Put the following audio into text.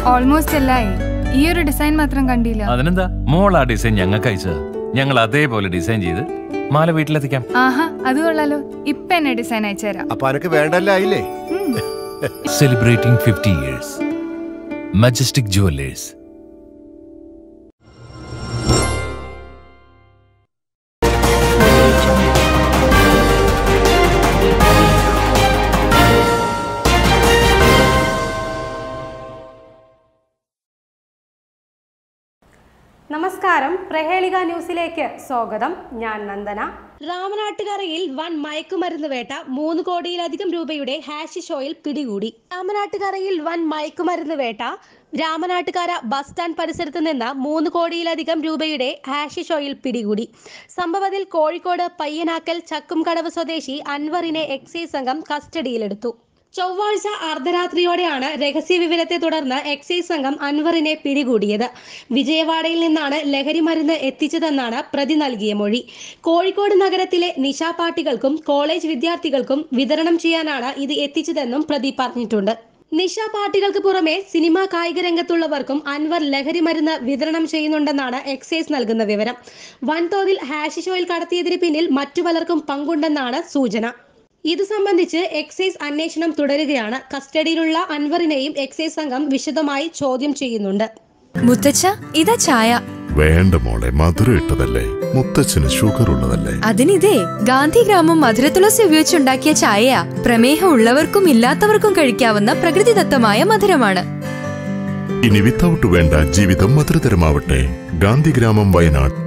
almost എല്ലായി ഈ ഒരു design മാത്രം കണ്ടില്ല അതിനെന്താ മോൾ ആ ഡിസൈൻ ഞങ്ങൾക്ക് അയച്ചതാ ഞങ്ങൾ അതേപോലെ ഡിസൈൻ ചെയ്ത് മാല വീട്ടിലെത്തിക്കാം ആഹാ അത് കൊള്ളാലോ ഇപ്പൊ എന്നെ ഡിസൈൻ അയച്ചുതരാം അപ്പൊ അനക്ക് വേണ്ടല്ലായില്ലേ celebrating fifty years majestic jewellers നമസ്കാരം പ്രഹേളിക ന്യൂസിലേക്ക് സ്വാഗതം ഞാൻ നന്ദന രാമനാട്ടുകരയിൽ വൻ മയക്കുമരുന്ന് വേട്ട മൂന്ന് കോടിയിലധികം രൂപയുടെ ഹാഷിഷ് ഓയിൽ പിടികൂടി രാമനാട്ടുകരയിൽ വൻ മയക്കുമരുന്ന് വേട്ട രാമനാട്ടുകര ബസ് സ്റ്റാൻഡ് പരിസരത്ത് നിന്ന് മൂന്ന് കോടിയിലധികം രൂപയുടെ ഹാഷിഷ് ഓയിൽ പിടികൂടി സംഭവത്തിൽ കോഴിക്കോട് പയ്യനാക്കൽ ചക്കുംകടവ് സ്വദേശി അൻവറിനെ എക്സൈസ് സംഘം കസ്റ്റഡിയിലെടുത്തു ചൊവ്വാഴ്ച അർദ്ധരാത്രിയോടെയാണ് രഹസ്യ വിവരത്തെ തുടർന്ന് എക്സൈസ് സംഘം അൻവറിനെ പിടികൂടിയത് വിജയവാഡയിൽ നിന്നാണ് ലഹരി മരുന്ന് എത്തിച്ചതെന്നാണ് പ്രതി നൽകിയ മൊഴി കോഴിക്കോട് നഗരത്തിലെ നിശാപാർട്ടികൾക്കും കോളേജ് വിദ്യാർത്ഥികൾക്കും വിതരണം ചെയ്യാനാണ് ഇത് എത്തിച്ചതെന്നും പ്രതി പറഞ്ഞിട്ടുണ്ട് നിശ പാർട്ടികൾക്ക് പുറമെ സിനിമ കായിക രംഗത്തുള്ളവർക്കും അൻവർ ലഹരി മരുന്ന് വിതരണം ചെയ്യുന്നുണ്ടെന്നാണ് എക്സൈസ് നൽകുന്ന വിവരം വൻതോതിൽ ഹാഷിഷ് ഓയിൽ കടത്തിയതിന് പിന്നിൽ മറ്റു പലർക്കും പങ്കുണ്ടെന്നാണ് സൂചന ഇത് സംബന്ധിച്ച് എക്സൈസ് അന്വേഷണം തുടരുകയാണ് കസ്റ്റഡിയിലുള്ള അൻവറിനെയും എക്സൈസ് സംഘം വിശദമായി ചോദ്യം ചെയ്യുന്നുണ്ട് മുത്തച്ഛ ഇതാ ചായ വേണ്ട മോളെ മധുരം ഇട്ടതല്ലേ മുത്തച്ഛന് ഷുഗർ ഉള്ളതല്ലേ അതിനിതേ ഗാന്ധിഗ്രാമം മധുരത്തുളസി ഉപയോഗിച്ചുണ്ടാക്കിയ ചായയാ പ്രമേഹം ഉള്ളവർക്കും ഇല്ലാത്തവർക്കും കഴിക്കാവുന്ന പ്രകൃതിദത്തമായ മധുരമാണ് ഇനി വിത്തൗട്ട് വേണ്ട ജീവിതം മധുരതരമാവട്ടെ ഗാന്ധിഗ്രാമം വയനാട്